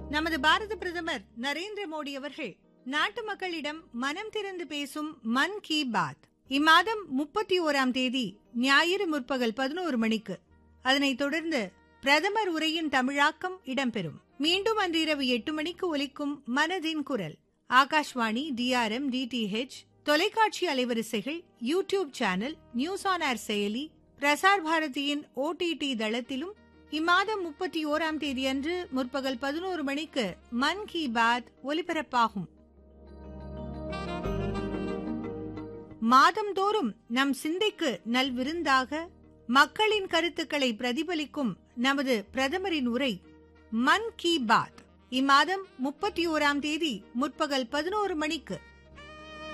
நமது பாரத பிரதமர் நரேந்திர மோடி அவர்கள் நாட்டு மக்களிடம் மனம் திறந்து பேசும் மன் கி பாத் இம்மாதம் முப்பத்தி ஓராம் தேதி ஞாயிறு முற்பகல் பதினோரு மணிக்கு அதனைத் தொடர்ந்து பிரதமர் உரையின் தமிழாக்கம் இடம்பெறும் மீண்டும் அன்றிரவு எட்டு மணிக்கு ஒலிக்கும் மனதின் குரல் ஆகாஷ்வாணி டிஆர்எம் டிடிஹெச் தொலைக்காட்சி அலைவரிசைகள் YouTube channel news on air செயலி பிரசார் பாரதியின் ஓடிடி தளத்திலும் இம்மாதம் முப்பத்தி ஓராம் தேதியன்று முற்பகல் பதினோரு மணிக்கு மன் கி பாத் ஒலிபரப்பாகும் மாதந்தோறும் நம் சிந்தைக்கு நல்விருந்தாக மக்களின் கருத்துக்களை பிரதிபலிக்கும் நமது பிரதமரின் உரை மன் கி பாத் இம்மாதம் முப்பத்தி ஓராம் தேதி முற்பகல் பதினோரு மணிக்கு